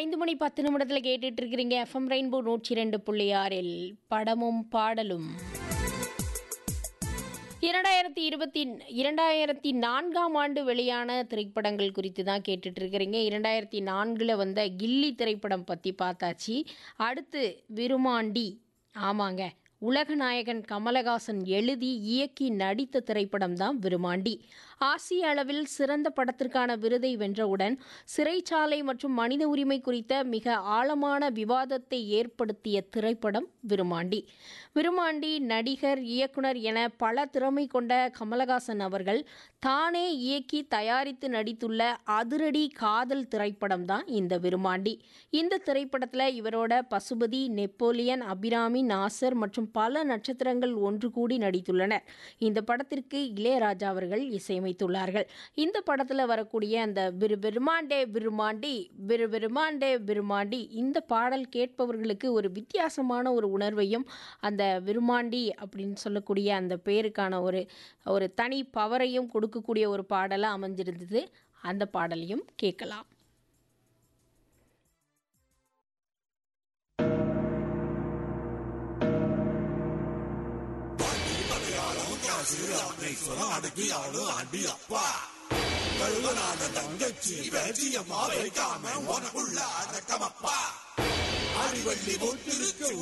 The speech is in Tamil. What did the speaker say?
ஐந்து மணி பத்து நிமிடத்தில் கேட்டுட்டு இருக்கிறீங்க எஃப்எம் ரெயின்போ நூற்றி ரெண்டு புள்ளி ஆறில் படமும் பாடலும் இரண்டாயிரத்தி இருபத்தி இரண்டாயிரத்தி நான்காம் ஆண்டு வெளியான திரைப்படங்கள் குறித்து தான் கேட்டுட்டு இருக்கிறீங்க இரண்டாயிரத்தி நான்கில் வந்த கில்லி திரைப்படம் பற்றி பார்த்தாச்சு அடுத்து விருமாண்டி ஆமாங்க உலகநாயகன் கமலஹாசன் எழுதி இயக்கி நடித்த திரைப்படம் தான் விருமாண்டி ஆசிய அளவில் சிறந்த படத்திற்கான விருதை வென்றவுடன் சிறைச்சாலை மற்றும் மனித உரிமை குறித்த மிக ஆழமான விவாதத்தை ஏற்படுத்திய திரைப்படம் விருமாண்டி விருமாண்டி நடிகர் இயக்குனர் என பல திறமை கொண்ட கமலஹாசன் அவர்கள் தானே இயக்கி தயாரித்து நடித்துள்ள அதிரடி காதல் திரைப்படம் தான் இந்த விருமாண்டி இந்த திரைப்படத்தில் இவரோட பசுபதி நெப்போலியன் அபிராமி நாசர் மற்றும் பல நட்சத்திரங்கள் ஒன்று கூடி நடித்துள்ளனர் இந்த படத்திற்கு இளையராஜா அவர்கள் இசையமைத்துள்ளார்கள் இந்த படத்தில் வரக்கூடிய அந்த விரு விருமாண்டே விருமாண்டி விரு விருமாண்டே விருமாண்டி இந்த பாடல் கேட்பவர்களுக்கு ஒரு வித்தியாசமான ஒரு உணர்வையும் அந்த விருமாண்டி அப்படின்னு சொல்லக்கூடிய அந்த பேருக்கான ஒரு ஒரு தனி பவரையும் கொடுக்கக்கூடிய ஒரு பாடலாக அமைஞ்சிருந்தது அந்த பாடலையும் கேட்கலாம் கழுவனான தங்கச்சி வேட்டியம்மா வைக்காம உனக்குள்ள அடக்கமப்பா அறிவள்ளி போட்டிருக்கு